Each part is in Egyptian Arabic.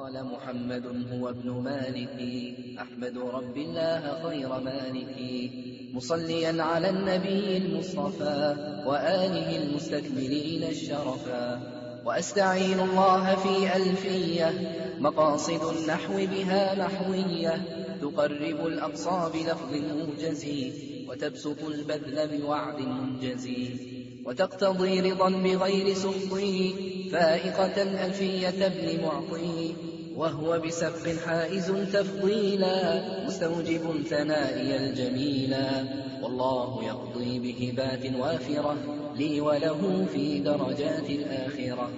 قال محمد هو ابن مالك أحمد رب الله خير مالك مصليا على النبي المصطفى وآله المستكملين الشرفا وأستعين الله في ألفية مقاصد النحو بها نحوية تقرب الأقصى بلفظ موجز وتبسط البذل بوعد منجز وتقتضي رضا بغير سخطي فائقة ألفية ابن معطي وهو بسبق حائز تفضيلا مستوجب ثنائي الجميلا والله يقضي بهبات وافرة لي وله في درجات الآخرة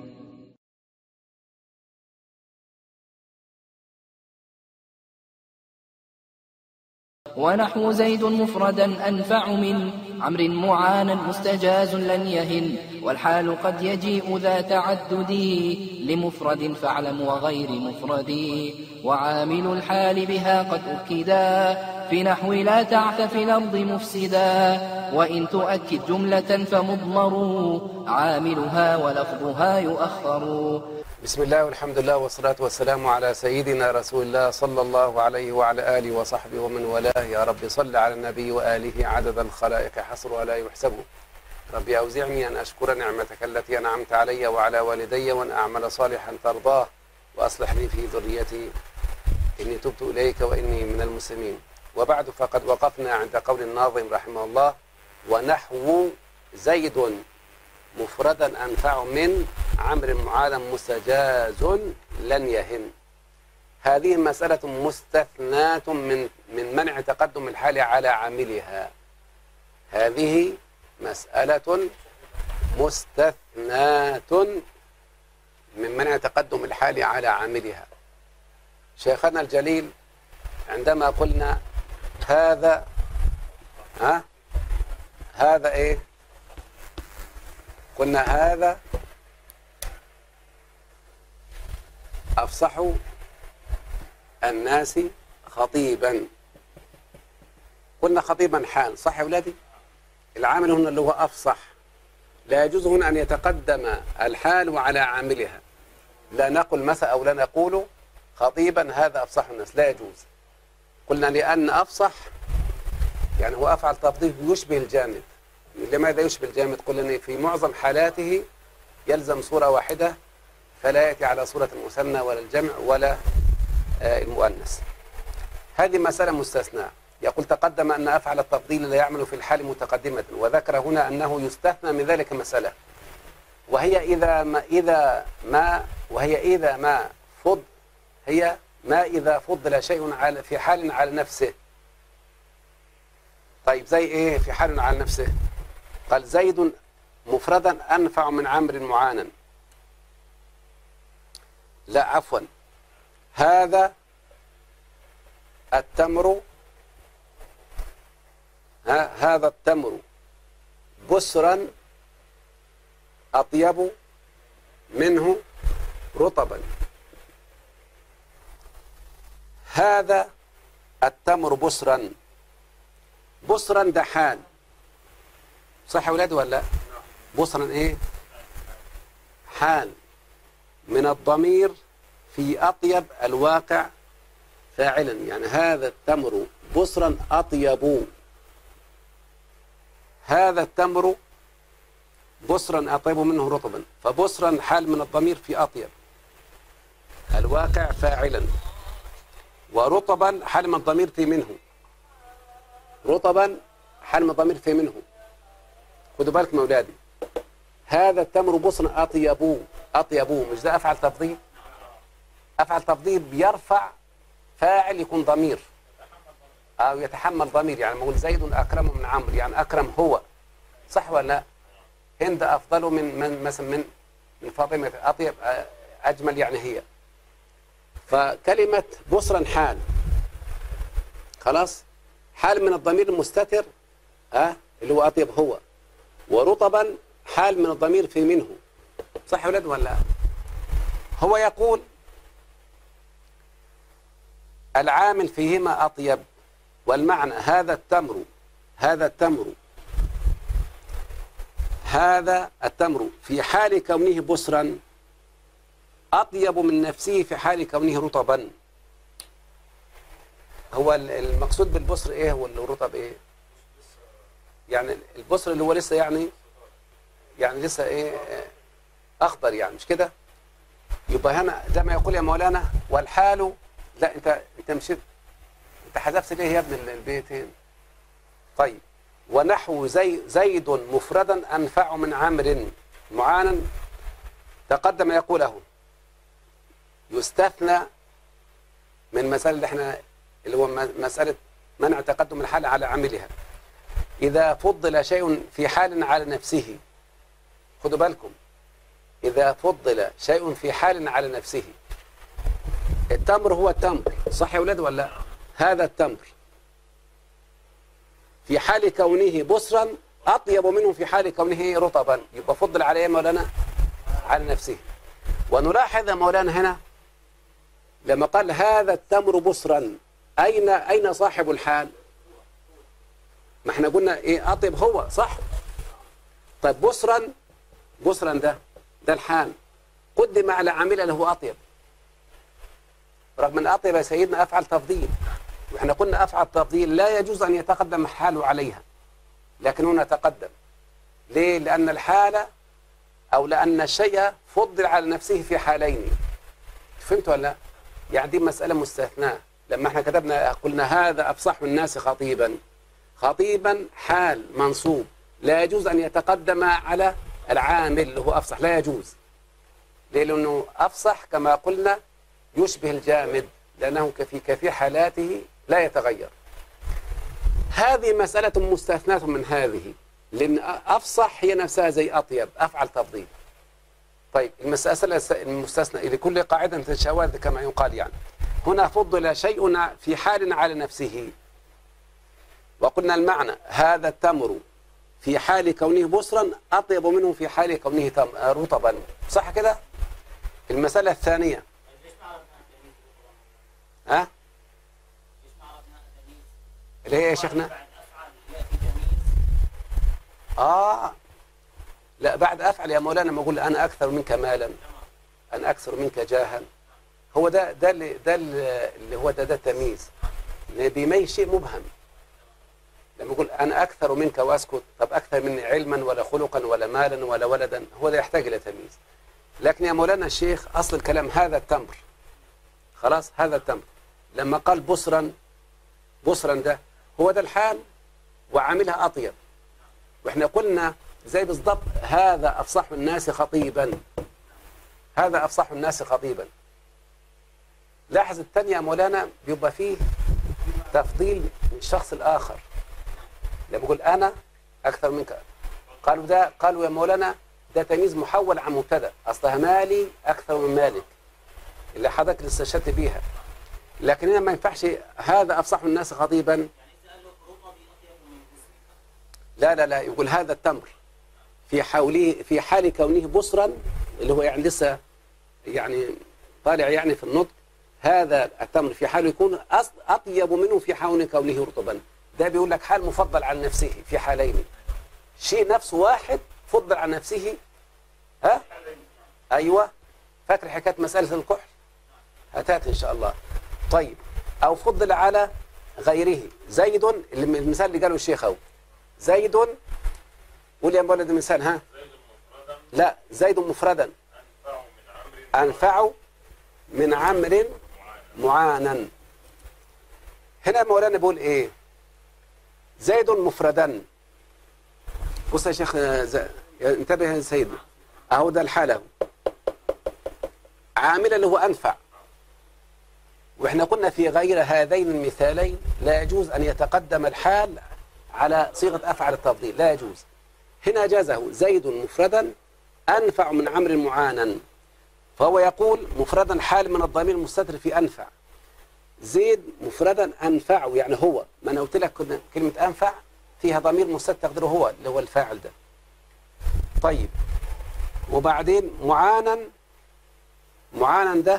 ونحو زيد مفردا أنفع من عمر معانا مستجاز لن يهن والحال قد يجيء ذا تعدد لمفرد فاعلم وغير مفرد وعامل الحال بها قد أكدا في نحو لا تعث في الأرض مفسدا وإن تؤكد جملة فمضمر عاملها ولفظها يؤخر بسم الله والحمد لله والصلاة والسلام على سيدنا رسول الله صلى الله عليه وعلى آله وصحبه ومن والاه يا رب صل على النبي وآله عدد الخلائق حصر ولا يحسب ربي أوزعني أن أشكر نعمتك التي أنعمت علي وعلى والدي وأن أعمل صالحا ترضاه وأصلح لي في ذريتي إني تبت إليك وإني من المسلمين وبعد فقد وقفنا عند قول الناظم رحمه الله ونحو زيد مفردا أنفع من عمر معالم مستجاز لن يهم هذه مسألة مستثناة من من منع تقدم الحال على عاملها هذه مسألة مستثناة من منع تقدم الحال على عاملها شيخنا الجليل عندما قلنا هذا ها هذا ايه قلنا هذا أفصح الناس خطيبا قلنا خطيبا حال صح يا ولادي العامل هنا اللي هو أفصح لا يجوز هنا أن يتقدم الحال على عاملها لا نقل مثلا أو لا نقول خطيبا هذا أفصح الناس لا يجوز قلنا لأن أفصح يعني هو أفعل تفضيل يشبه الجامد لماذا يشبه الجامد قلنا في معظم حالاته يلزم صورة واحدة فلا يأتي على صورة المثنى ولا الجمع ولا المؤنث هذه مسألة مستثناة يقول تقدم أن أفعل التفضيل لا يعمل في الحال متقدمة وذكر هنا أنه يستثنى من ذلك مسألة وهي إذا ما إذا ما وهي إذا ما فض هي ما إذا فضل شيء على في حال على نفسه طيب زي إيه في حال على نفسه قال زيد مفردا أنفع من عمرو معانا لا عفوا هذا التمر ها هذا التمر بسرا أطيب منه رطبا هذا التمر بسرا بسرا ده حال صح يا ولاد ولا بسرا ايه حال من الضمير في أطيب الواقع فاعلا يعني هذا التمر بسرا أطيب هذا التمر بسرا أطيب منه رطبا فبسرا حال من الضمير في أطيب الواقع فاعلا ورطبا حال من الضمير في منه رطبا حال من الضمير في منه خدوا بالكم يا أولادي هذا التمر بسرا أطيب أطيب مش ده أفعل تفضيل أفعل تفضيل بيرفع فاعل يكون ضمير أو يتحمل ضمير يعني نقول زيد أكرم من عمرو يعني أكرم هو صح ولا لا هند أفضل من من مثلا من من فاطمة أطيب أجمل يعني هي فكلمة بصرا حال خلاص حال من الضمير المستتر أه اللي هو أطيب هو ورطبا حال من الضمير في منه صح يا ولاد ولا لا هو يقول العامل فيهما أطيب والمعنى هذا التمر هذا التمر هذا التمر في حال كونه بسرا أطيب من نفسه في حال كونه رطبا هو ال- المقصود بالبصر إيه والرطب إيه يعني البصر اللي هو لسه يعني يعني لسه إيه آه، أخضر يعني مش كده يبقى هنا زي ما يقول يا مولانا والحال لا أنت أنت مشيت أنت حذفت ليه يا ابن ال- البيتين طيب ونحو زي زيد مفردا أنفع من عمرو معانا تقدم يقوله يستثنى من المسألة اللي احنا اللي هو م- مسألة منع تقدم الحال على عاملها إذا فضل شيء في حال على نفسه خدوا بالكم إذا فضل شيء في حال على نفسه التمر هو التمر صح يا ولاد ولا لا؟ هذا التمر في حال كونه بصرا أطيب منه في حال كونه رطبا يبقى فضل على إيه مولانا على نفسه ونلاحظ يا مولانا هنا لما قال هذا التمر بصرا أين أين صاحب الحال ما احنا قلنا إيه أطيب هو صح طيب بصرا بصرا ده ده الحال قدم على عامل له أطيب رغم أن أطيب يا سيدنا أفعل تفضيل واحنا قلنا أفعل تفضيل لا يجوز أن يتقدم الحال عليها لكن هنا تقدم ليه؟ لأن الحالة أو لأن الشيء فضل على نفسه في حالين فهمت ولا لا؟ يعني دي مسألة مستثناة لما احنا كتبنا قلنا هذا أفصح الناس خطيبا خطيبا حال منصوب لا يجوز أن يتقدم على العامل اللي هو أفصح لا يجوز ليه؟ لأنه أفصح كما قلنا يشبه الجامد لأنه في كثير حالاته لا يتغير هذه مسألة مستثناة من هذه لأن أفصح هي نفسها زي أطيب أفعل تفضيل طيب المسألة المستثنى لكل قاعدة شواذ كما يقال يعني هنا فضل شيء في حال على نفسه وقلنا المعنى هذا التمر في حال كونه بصرا أطيب منه في حال كونه تم- رطبا صح كده المسألة الثانية ها اللي هي يا شيخنا آه لا بعد أفعل يا مولانا ما أقول أنا أكثر منك مالا أنا أكثر منك جاها هو ده ده اللي ده اللي هو ده ده التمييز اللي بيميز شيء مبهم لما يقول أنا أكثر منك وأسكت طب أكثر مني علما ولا خلقا ولا مالا ولا ولدا هو ده يحتاج إلى تمييز لكن يا مولانا الشيخ أصل الكلام هذا التمر خلاص هذا التمر لما قال بصرا بصرا ده هو ده الحال وعاملها أطيب واحنا قلنا زي بالضبط هذا أفصح الناس خطيبا هذا أفصح الناس خطيبا لاحظ الثانية يا مولانا بيبقى فيه تفضيل من الشخص الآخر لما يقول أنا أكثر منك قالوا ده قالوا يا مولانا ده تمييز محول عن مبتدا أصلها مالي أكثر من مالك اللي حضرتك اللي استشهدت بيها لكن هنا ما ينفعش هذا أفصح الناس خطيبا لا لا لا يقول هذا التمر في حوله في حال كونه بصرا اللي هو يعني لسه يعني طالع يعني في النطق هذا التمر في حال يكون أص- أطيب منه في حال كونه رطبا ده بيقول لك حال مفضل عن نفسه في حالين شيء نفس واحد فضل عن نفسه ها أيوة فاكر حكاية مسألة الكحل هتات إن شاء الله طيب أو فضل على غيره زيد اللي المثال اللي قاله الشيخ أهو زيد قول يا مولد المثال ها لا زيد مفردا أنفع من عمرو معانا هنا مولانا بيقول ايه زيد مفردا بص يا شيخ ز- انتبه يا سيد اهو ده الحالة اهو. عامل اللي هو أنفع واحنا قلنا في غير هذين المثالين لا يجوز أن يتقدم الحال على صيغة أفعل التفضيل لا يجوز هنا جازه زيد مفردا أنفع من عمرو معانا فهو يقول مفردا حال من الضمير المستتر في أنفع زيد مفردا أنفع يعني هو ما أنا قلت لك كنا- كلمة أنفع فيها ضمير مستتر تقدره هو اللي هو الفاعل ده طيب وبعدين معانا معانا ده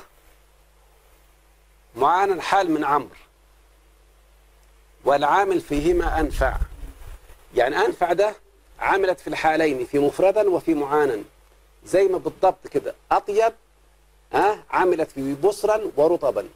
معانا حال من عمرو والعامل فيهما أنفع يعني أنفع ده عملت في الحالين في مفردا وفي معانا زي ما بالضبط كده أطيب ها عملت فيه بصرا ورطبا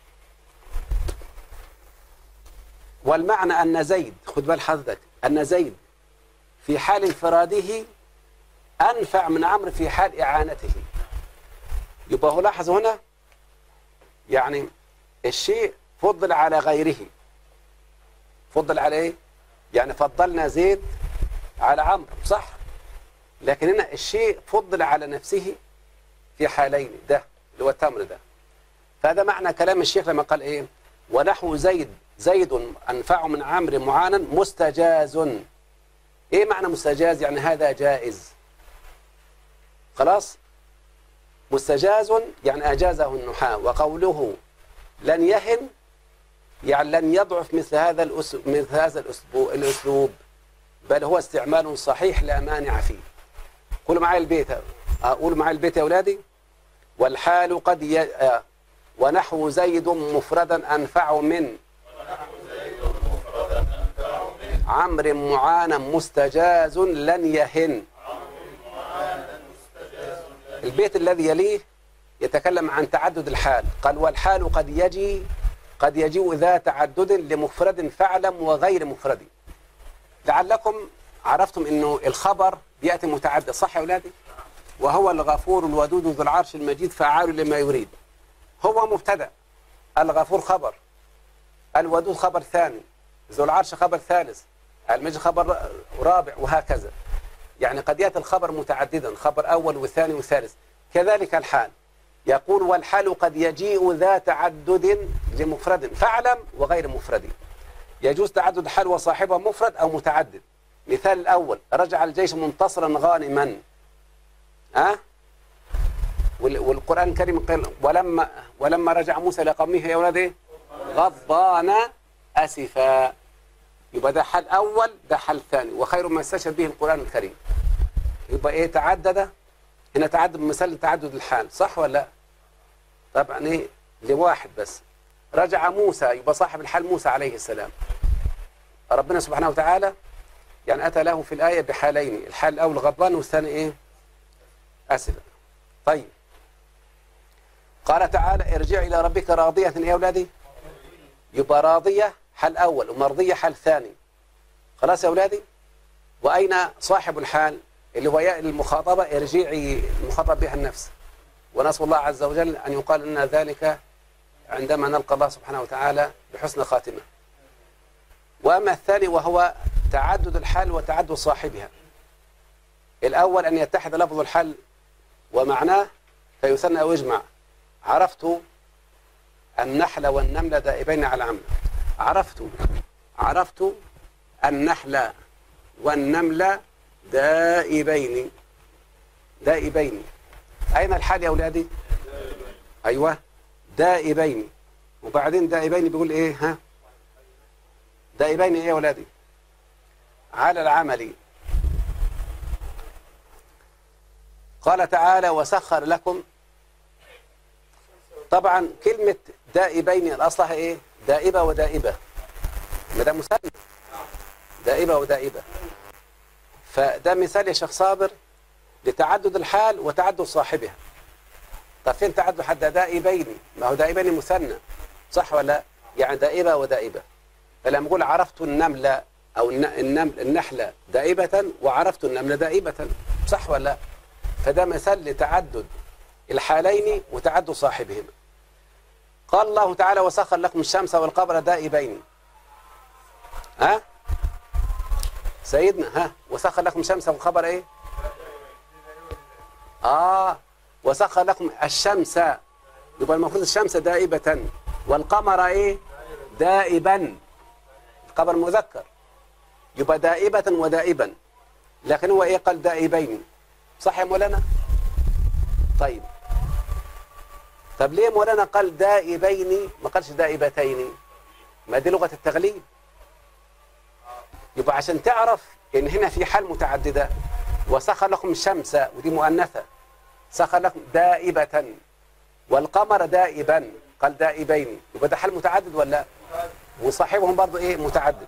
والمعنى أن زيد خد بال حضرتك أن زيد في حال انفراده أنفع من عمرو في حال إعانته يبقى هو لاحظ هنا يعني الشيء فضل على غيره فضل على ايه يعني فضلنا زيد على عمرو صح لكن هنا الشيء فضل على نفسه في حالين ده اللي هو التمر ده فهذا معنى كلام الشيخ لما قال ايه ونحو زيد زيد انفع من عمرو معانا مستجاز ايه معنى مستجاز يعني هذا جائز خلاص مستجاز يعني اجازه النحاة وقوله لن يهن يعني لن يضعف مثل هذا الأسلوب مثل هذا الأسلوب, الأسلوب بل هو استعمال صحيح لا مانع فيه قولوا معي البيت أقول معي البيت يا أولادي والحال قد ي... ونحو زيد مفردا أنفع من عمرو معانا مستجاز لن يهن البيت الذي يليه يتكلم عن تعدد الحال قال والحال قد يجي قد يجيء ذا تعدد لمفرد فعلم وغير مفرد لعلكم عرفتم انه الخبر بياتي متعدد صح يا اولادي وهو الغفور الودود ذو العرش المجيد فعال لما يريد هو مبتدا الغفور خبر الودود خبر ثاني ذو العرش خبر ثالث المجيد خبر رابع وهكذا يعني قد ياتي الخبر متعددا خبر اول وثاني وثالث كذلك الحال يقول والحال قد يجيء ذا تعدد لمفرد فاعلم وغير مفرد يجوز تعدد الحال وصاحبه مفرد أو متعدد مثال الأول رجع الجيش منتصرا غانما ها أه؟ والقرآن الكريم قال ولما ولما رجع موسى لقومه يا ولد غضبان أسفا يبقى ده حال أول ده حال ثاني وخير ما استشهد به القرآن الكريم يبقى إيه تعدد هنا تعدد مثال تعدد الحال صح ولا لا طبعا ايه لواحد بس رجع موسى يبقى صاحب الحال موسى عليه السلام ربنا سبحانه وتعالى يعني أتى له في الآية بحالين الحال الأول غضبان والثاني إيه أسف طيب قال تعالى ارجع إلى ربك راضية يا أولادي يبقى راضية حال أول ومرضية حال ثاني خلاص يا أولادي وأين صاحب الحال اللي هو ياء المخاطبة ارجعي المخاطب بها النفس ونسأل الله عز وجل أن يقال لنا ذلك عندما نلقى الله سبحانه وتعالى بحسن خاتمة وأما الثاني وهو تعدد الحال وتعدد صاحبها الأول أن يتحد لفظ الحال ومعناه فيثنى أو يجمع عرفت النحل والنمل دائبين على عمل عرفت عرفت النحل والنمل دائبين دائبين أين الحال يا أولادي أيوة دائبين وبعدين دائبين بيقول إيه ها دائبين إيه يا أولادي على العمل قال تعالى وسخر لكم طبعا كلمة دائبين الأصلها إيه دائبة ودائبة ما ده مثنى دائبة ودائبة فده مثال يا شيخ صابر لتعدد الحال وتعدد صاحبها طب فين تعدد حد دائبين ما هو دائبين مثنى صح ولا لا يعني دائبة ودائبة فلما نقول عرفت النملة أو النمل النحلة دائبة وعرفت النملة دائبة صح ولا لا فده مثال لتعدد الحالين وتعدد صاحبهما قال الله تعالى وسخر لكم الشمس والقمر دائبين ها سيدنا ها وسخر لكم الشمس والقمر ايه اه وسخر لكم الشمس يبقى المفروض الشمس دائبة والقمر ايه دائبا القمر مذكر يبقى دائبة ودائبا لكن هو ايه قال دائبين صح يا مولانا طيب طب ليه مولانا قال دائبين ما قالش دائبتين ما دي لغة التغليب يبقى عشان تعرف ان هنا في حال متعددة وسخر لكم الشمس ودي مؤنثة سخر لكم دائبة والقمر دائبا قال دائبين يبقى ده حال متعدد ولا لا وصاحبهم برضه ايه متعدد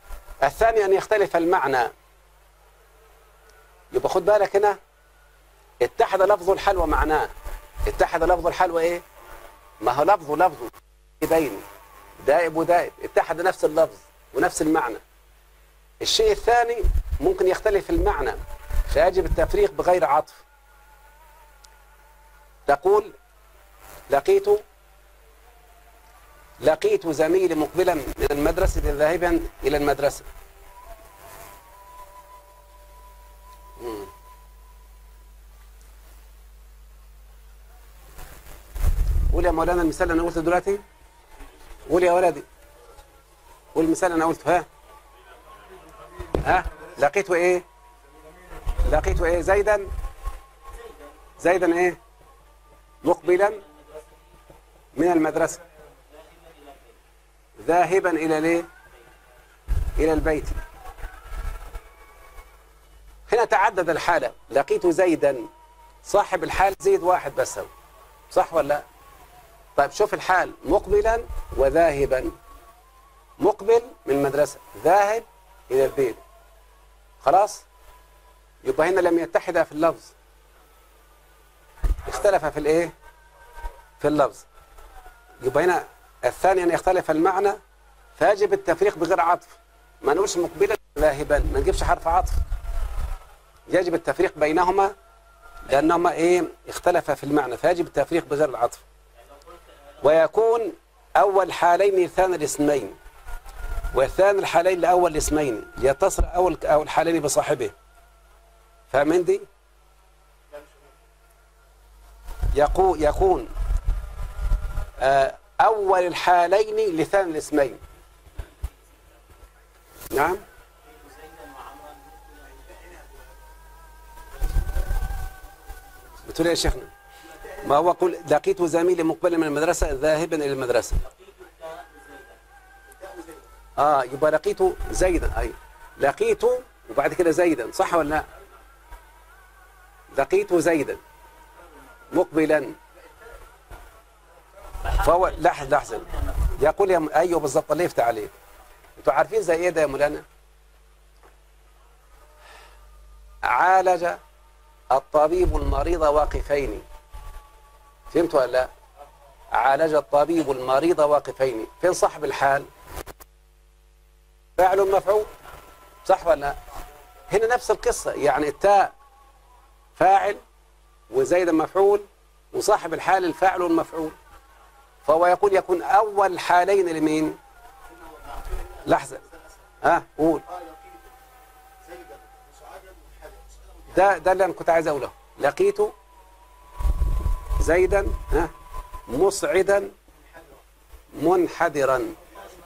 الثاني ان يختلف المعنى يبقى خد بالك هنا اتحد لفظ الحال ومعناه اتحد لفظ الحال وايه ما هو لفظه لفظه بين دائب ودائب اتحد نفس اللفظ ونفس المعنى الشيء الثاني ممكن يختلف المعنى فيجب التفريق بغير عطف تقول لقيت لقيت زميلي مقبلا من المدرسة ذاهبا إلى المدرسة مم. قول يا مولانا المثال اللي انا قلته دلوقتي قول يا ولدي قول المثال اللي انا قلته ها ها لقيته ايه لقيته ايه زيدا زيدا ايه مقبلا من المدرسة ذاهبا إلى ليه إلى البيت هنا تعدد الحالة لقيت زيدا صاحب الحال زيد واحد بس هو صح ولا لا طيب شوف الحال مقبلا وذاهبا مقبل من المدرسة ذاهب إلى البيت خلاص يبقى هنا لم يتحدا في اللفظ اختلف في الايه في اللفظ يبقى هنا الثاني ان يختلف المعنى فيجب التفريق بغير عطف ما نقولش مقبلا ذاهبا ما نجيبش حرف عطف يجب التفريق بينهما لانهما ايه اختلف في المعنى فيجب التفريق بغير العطف ويكون اول حالين ثاني الاسمين والثاني الحالين لاول الاسمين ليتصل اول اول حالين بصاحبه فاهمين دي يقو يكون آه، أول الحالين لثاني الاسمين نعم بتقول إيه يا شيخنا ما هو قل لقيت زميلي مقبلا من المدرسة ذاهبا إلى المدرسة اه يبقى لقيته زيدا اي لقيته وبعد كده زيدا صح ولا لا لقيت زيدا مقبلا فهو لحظة لحظة يقول يا م... ايوه بالظبط الله يفتح عليك انتوا عارفين زي ايه ده يا مولانا عالج الطبيب المريض واقفين فهمت ولا لا عالج الطبيب المريض واقفين فين صاحب الحال فاعل مفعول صح ولا لا هنا نفس القصة يعني التاء فاعل وزيد مفعول وصاحب الحال الفاعل والمفعول فهو يقول يكون أول حالين لمين لحظة ها قول ده ده اللي أنا كنت عايز أقوله لقيت زيدا ها مصعدا منحدرا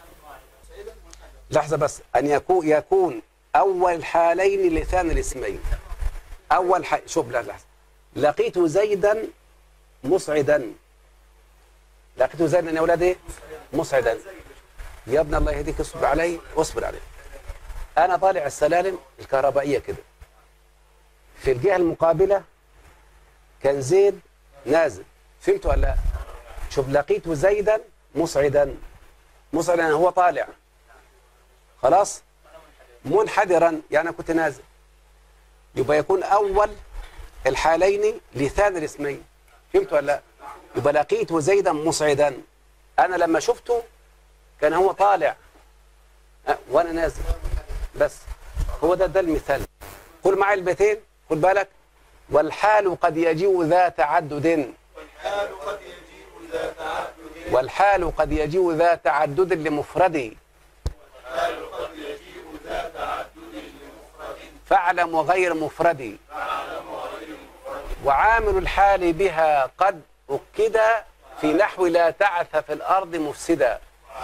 لحظة بس أن يكون يكون أول حالين لثاني الاسمين أول ح... شوف لا لحظة لقيت زيدا مصعدا لقيت زيدا يا أولاد إيه؟ مصعدا يا ابن الله يهديك اصبر علي واصبر علي أنا طالع السلالم الكهربائية كده في الجهة المقابلة كان زيد نازل فهمت ولا لا؟ شوف لقيت زيدا مصعدا مصعدا هو طالع خلاص منحدرا يعني كنت نازل يبقى يكون أول الحالين لثاني الاسمين فهمت ولا لا يبقى لقيت زيدا مصعدا أنا لما شفته كان هو طالع أه وأنا نازل بس هو ده ده المثال قل معي البيتين خد بالك والحال قد يجيء ذا تعدد والحال قد يجيء ذا تعدد والحال قد يجيء ذا تعدد لمفرد والحال قد يجيء ذا تعدد لمفرد فاعلم وغير مفرد فاعلم وغير مفرد وعامل الحال بها قد أكد في نحو لا تعث في الأرض مفسدا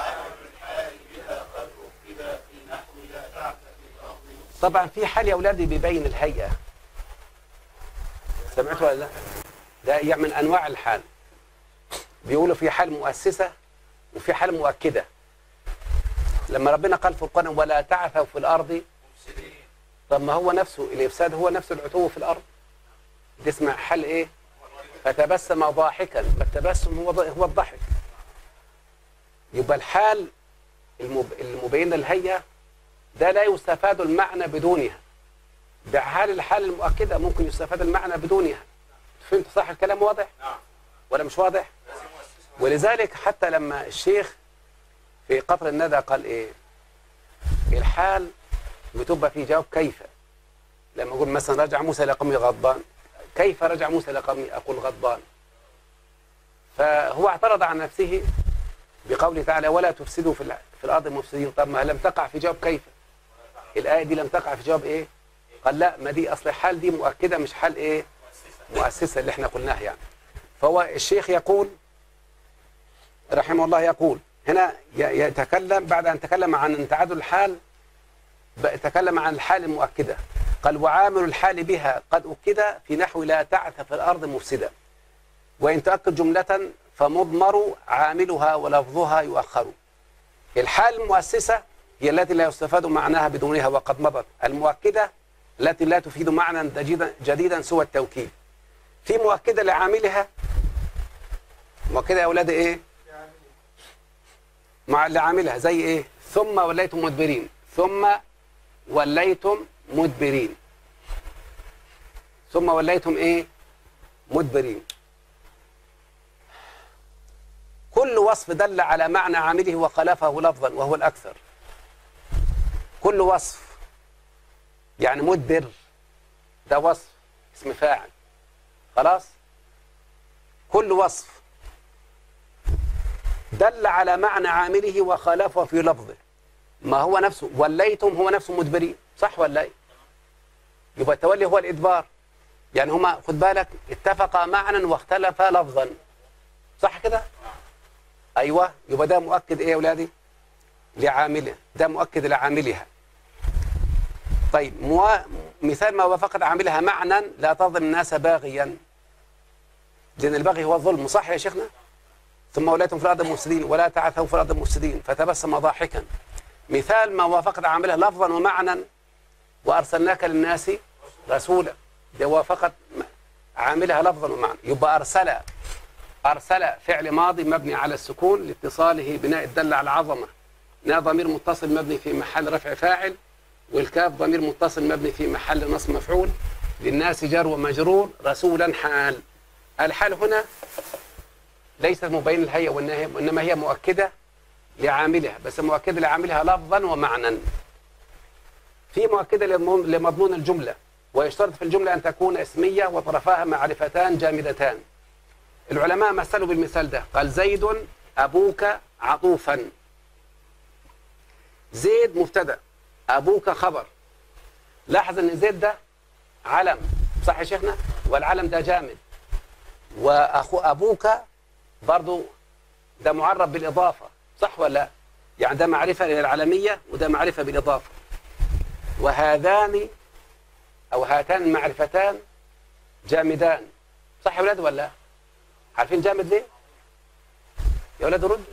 طبعا في حال يا أولادي بيبين الهيئة سمعتوا ولا لا؟ ده يعني من أنواع الحال بيقولوا في حال مؤسسة وفي حال مؤكدة لما ربنا قال في القرآن ولا تعثوا في الأرض طب ما هو نفسه الإفساد هو نفس العتو في الأرض دي اسمها حال إيه فتبسم ضاحكا فالتبسم هو هو الضحك يبقى الحال المب... المبين للهيئة ده لا يستفاد المعنى بدونها بحال الحال المؤكدة ممكن يستفاد المعنى بدونها فهمت صح الكلام واضح ولا مش واضح ولذلك حتى لما الشيخ في قطر الندى قال ايه الحال بتبقى في جواب كيف لما اقول مثلا رجع موسى الى قومه غضبان كيف رجع موسى الى قومه اقول غضبان فهو اعترض عن نفسه بقوله تعالى ولا تفسدوا في الع- في الارض مفسدين طب ما لم تقع في جواب كيف الايه دي لم تقع في جواب ايه قال لا ما دي اصل حال دي مؤكده مش حال ايه مؤسسه اللي احنا قلناها يعني فهو الشيخ يقول رحمه الله يقول هنا ي- يتكلم بعد ان تكلم عن تعادل الحال بقى يتكلم عن الحال المؤكده قال وعامل الحال بها قد اكد في نحو لا تعث في الارض مفسدا وان تؤكد جمله فمضمر عاملها ولفظها يؤخر الحال المؤسسه هي التي لا يستفاد معناها بدونها وقد مضت المؤكده التي لا تفيد معنى جديدا جديدا سوى التوكيد في مؤكده لعاملها مؤكده يا اولاد ايه مع اللي عاملها زي ايه ثم وليتم مدبرين ثم وليتم مدبرين ثم وليتم ايه مدبرين كل وصف دل على معنى عامله وخلفه لفظا وهو الاكثر كل وصف يعني مدبر ده وصف اسم فاعل خلاص كل وصف دل على معنى عامله وخالفه في لفظه ما هو نفسه وليتم هو نفسه مدبرين صح ولا ايه يبقى التولي هو الادبار يعني هما خد بالك اتفقا معنى واختلفا لفظا صح كده ايوه يبقى ده مؤكد ايه يا اولادي لعامله ده مؤكد لعاملها طيب مو... مثال ما وافقت عاملها معنى لا تظلم الناس باغيا لان البغي هو الظلم صح يا شيخنا ثم وليتم في الارض مفسدين ولا تعثوا في الارض مفسدين فتبسم ضاحكا مثال ما وافقت عاملها لفظا ومعنى وارسلناك للناس رسولا ده وافقت م- عاملها لفظا ومعنى يبقى ارسل ارسل فعل ماضي مبني على السكون لاتصاله بناء الدل على العظمه نا ضمير متصل مبني في محل رفع فاعل والكاف ضمير متصل مبني في محل نصب مفعول للناس جار ومجرور رسولا حال الحال هنا ليست مبين الهيئة والنهي وإنما هي مؤكدة لعاملها بس مؤكدة لعاملها لفظا ومعنى في مؤكدة لمضمون- لمضمون الجملة ويشترط في الجملة أن تكون اسمية وطرفاها معرفتان جامدتان العلماء مثلوا بالمثال ده قال زيد أبوك عطوفا زيد مبتدأ أبوك خبر لاحظ أن زيد ده علم صح يا شيخنا والعلم ده جامد وأخو أبوك برضو ده معرب بالإضافة صح ولا لا؟ يعني ده معرفة للعلمية وده معرفة بالإضافة وهذان أو هاتان المعرفتان جامدان صح يا ولاد ولا لا؟ عارفين جامد ليه؟ يا ولاد رد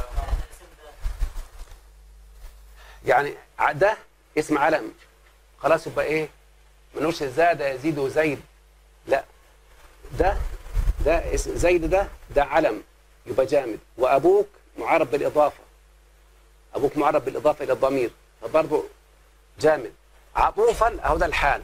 يعني ع- ده اسم علم خلاص يبقى ايه؟ منوش زاد يزيد زيد لا ده ده اسم زيد ده ده علم يبقى جامد وابوك معرب بالاضافه ابوك معرب بالاضافه الى الضمير فبرضه جامد عطوفا اهو ده الحال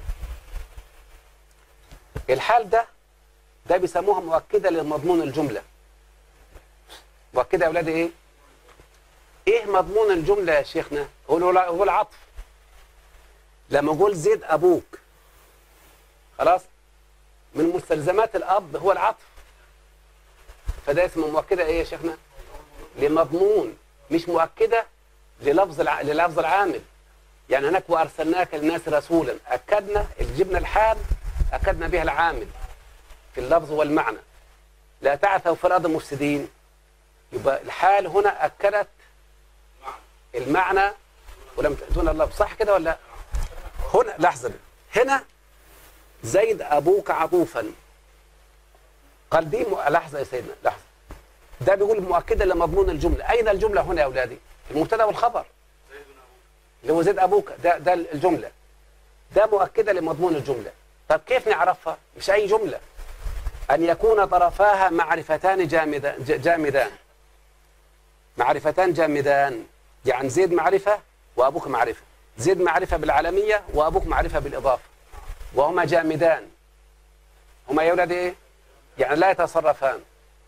الحال ده ده بيسموها مؤكده لمضمون الجمله مؤكده يا اولاد ايه ايه مضمون الجمله يا شيخنا هو الع- هو العطف لما اقول زيد ابوك خلاص من مستلزمات الاب هو العطف فده اسمه مؤكده ايه يا شيخنا لمضمون مش مؤكده للفظ الع... للفظ العامل يعني هناك وارسلناك للناس رسولا اكدنا جبنا الحال اكدنا بها العامل في اللفظ والمعنى لا تعثوا في الارض مفسدين يبقى الحال هنا اكدت المعنى ولم ت- دون اللفظ صح كده ولا لا؟ هنا لحظه هنا زيد ابوك عطوفا قال دي م... لحظه يا سيدنا لحظه ده بيقول مؤكده لمضمون الجمله اين الجمله هنا يا اولادي المبتدا والخبر اللي هو زيد ابوك ده ده الجمله ده مؤكده لمضمون الجمله طب كيف نعرفها مش اي جمله ان يكون طرفاها معرفتان جامدان ج- جامدان معرفتان جامدان يعني زيد معرفه وابوك معرفه زيد معرفه بالعالميه وابوك معرفه بالاضافه وهما جامدان هما يا ولاد ايه يعني لا يتصرفان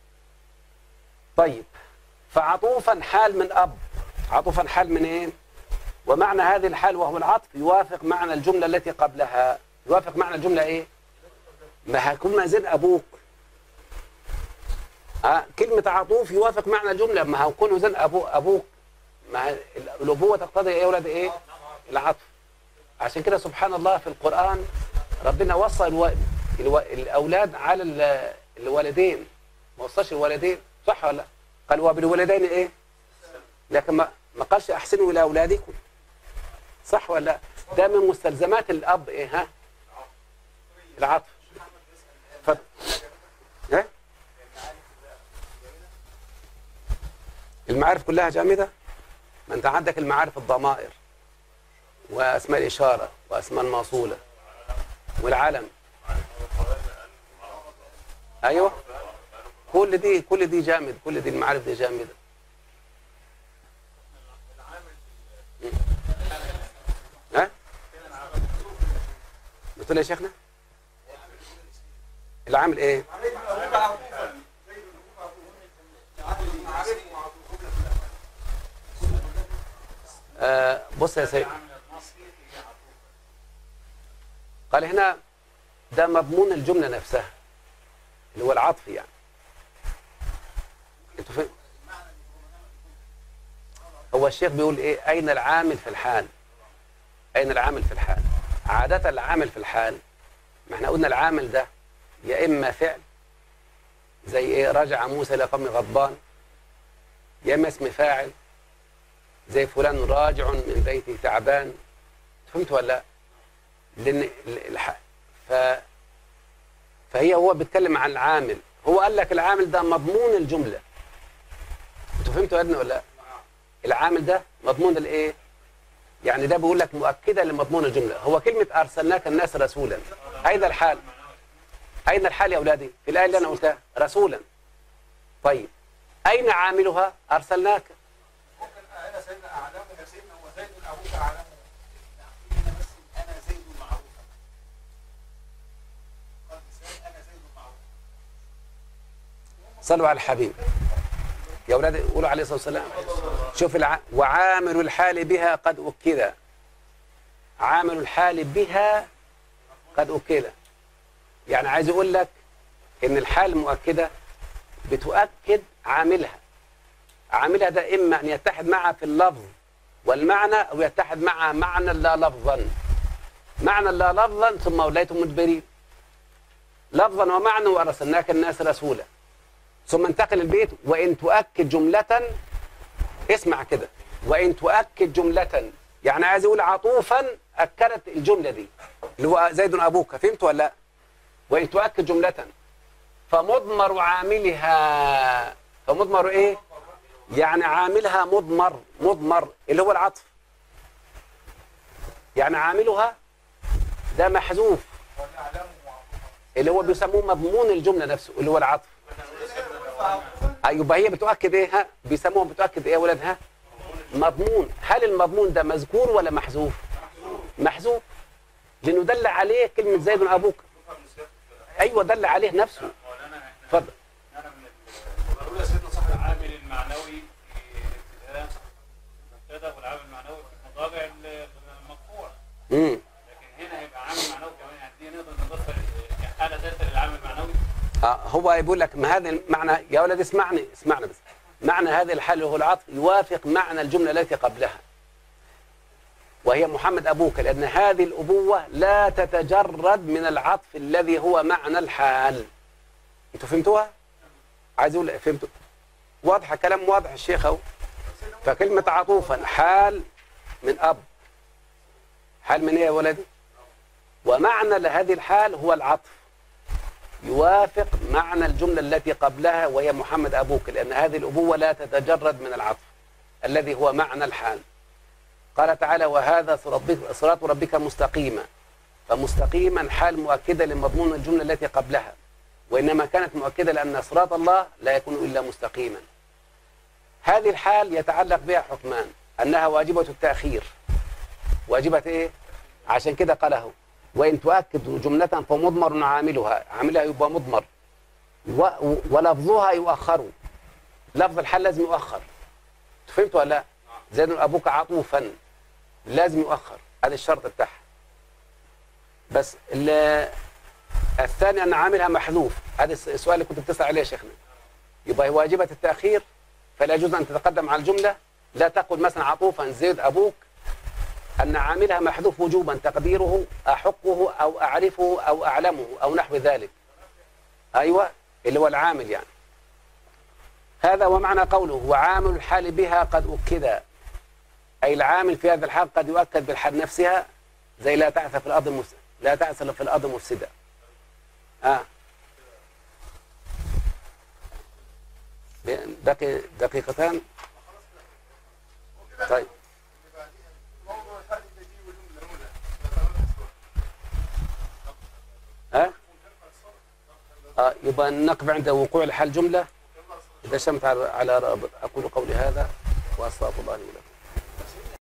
طيب فعطوفا حال من أب عطوفا حال من إيه ومعنى هذه الحال وهو العطف يوافق معنى الجملة التي قبلها يوافق معنى الجملة إيه ما هيكون ما زين أبوك آه كلمة عطوف يوافق معنى الجملة ما هيكون زين أبو أبوك ما هي- الأبوة تقتضي إيه يا ولد إيه العطف عشان كده سبحان الله في القرآن ربنا وصى الو... الو... الأولاد على ال- الوالدين ما وصاش الوالدين صح ولا لا؟ قال وبالوالدين إيه لكن ما ما قالش أحسنوا إلى أولادكم صح ولا لا؟ ده من مستلزمات الأب إيه ها العطف اتفضل إيه؟ المعارف كلها جامدة ما أنت عندك المعارف الضمائر واسماء الاشاره واسماء الموصوله والعلم ايوه كل دي كل دي جامد كل دي المعارف دي جامده م. ها بتقول يا شيخنا العامل ايه آه بص يا سيدي قال هنا ده مضمون الجملة نفسها اللي هو العطف يعني انتوا فين هو الشيخ بيقول ايه اين العامل في الحال اين العامل في الحال عادة العامل في الحال ما احنا قلنا العامل ده يا اما فعل زي ايه رجع موسى الى قوم غضبان يا اما اسم فاعل زي فلان راجع من بيته تعبان فهمت ولا لا؟ لان ال- الح... ف... فهي هو بيتكلم عن العامل هو قال لك العامل ده مضمون الجمله انتوا فهمتوا يا ابني ولا لا؟ العامل ده مضمون الايه يعني ده بيقول لك مؤكده لمضمون الجمله هو كلمه ارسلناك الناس رسولا اين الحال اين الحال يا اولادي في الايه اللي انا قلتها رسولا طيب اين عاملها ارسلناك ممكن انا سيدنا اعلمه يا سيدنا وزيد ابوك اعلمه انا بس انا زيد معروفا قال لسان انا زيد معروفا صلوا على الحبيب يا اولاد قولوا عليه الصلاه والسلام شوف الع... وعامل الحال بها قد اكد عامل الحال بها قد اكد يعني عايز اقول لك ان الحال مؤكده بتؤكد عاملها عاملها ده اما ان يتحد معها في اللفظ والمعنى او يتحد معها معنى لا لفظا معنى لا لفظا ثم وليتم مدبرين لفظا ومعنى وارسلناك الناس رسولا ثم انتقل البيت وإن تؤكد جملة اسمع كده وإن تؤكد جملة يعني عايز يقول عطوفا أكدت الجملة دي اللي هو زيد أبوك فهمت ولا لا؟ وإن تؤكد جملة فمضمر عاملها فمضمر إيه؟ يعني عاملها مضمر مضمر اللي هو العطف يعني عاملها ده محذوف اللي هو بيسموه مضمون الجملة نفسه اللي هو العطف يبقى هي بتؤكد ايه ها بيسموها بتؤكد ايه يا ولاد ها مضمون هل المضمون ده مذكور ولا محذوف محذوف لانه دل عليه كلمه زيد ابوك ايوه دل عليه نفسه اتفضل بقول يا سيدنا صاحب العامل المعنوي في الابتداء المبتدا والعامل المعنوي في المضارع المقطوع امم لكن هنا هيبقى عامل معنوي كمان يعني دي نقدر نضيفها كحاله ثالثه للعامل المعنوي آه هو يقول لك ما هذا المعنى يا ولد اسمعني اسمعنا بس معنى هذه الحال وهو العطف يوافق معنى الجمله التي قبلها وهي محمد ابوك لان هذه الابوه لا تتجرد من العطف الذي هو معنى الحال انتوا فهمتوها عايز اقول فهمتوا واضحه كلام واضح الشيخ اهو فكلمه عطوفا حال من اب حال من ايه يا ولدي ومعنى لهذه الحال هو العطف يوافق معنى الجملة التي قبلها وهي محمد أبوك لأن هذه الأبوة لا تتجرد من العطف الذي هو معنى الحال قال تعالى وهذا صراط- صراط ربك مستقيما فمستقيما حال مؤكدة لمضمون الجملة التي قبلها وإنما كانت مؤكدة لأن صراط الله لا يكون إلا مستقيما هذه الحال يتعلق بها حكمان أنها واجبة التأخير واجبة إيه؟ عشان كده قاله وإن تؤكد جملة فمضمر عاملها عاملها يبقى مضمر و- ولفظها يؤخر لفظ الحال لازم يؤخر فهمت ولا لا زيد ابوك عطوفا لازم يؤخر هذا الشرط بتاعها بس ال- الثاني ان عاملها محذوف هذا الس- السؤال اللي كنت بتسال عليه يا شيخنا يبقى هي واجبه التاخير فلا يجوز ان تتقدم على الجمله لا تقل مثلا عطوفا زيد ابوك ان عاملها محذوف وجوبا تقديره احقه او اعرفه او اعلمه او نحو ذلك ايوه اللي هو العامل يعني هذا ومعنى قوله وعامل الحال بها قد أكد أي العامل في هذا الحال قد يؤكد بالحال نفسها زي لا تعث في الأرض مفسدة لا تعث في الأرض مفسدة آه. بقي دقيقتان طيب موضوع الحال تجيب جملة هنا ها آه يبقى النقب عند وقوع الحال جملة إذا شمت على على رابط أقول قولي هذا وأستغفر الله لي ولكم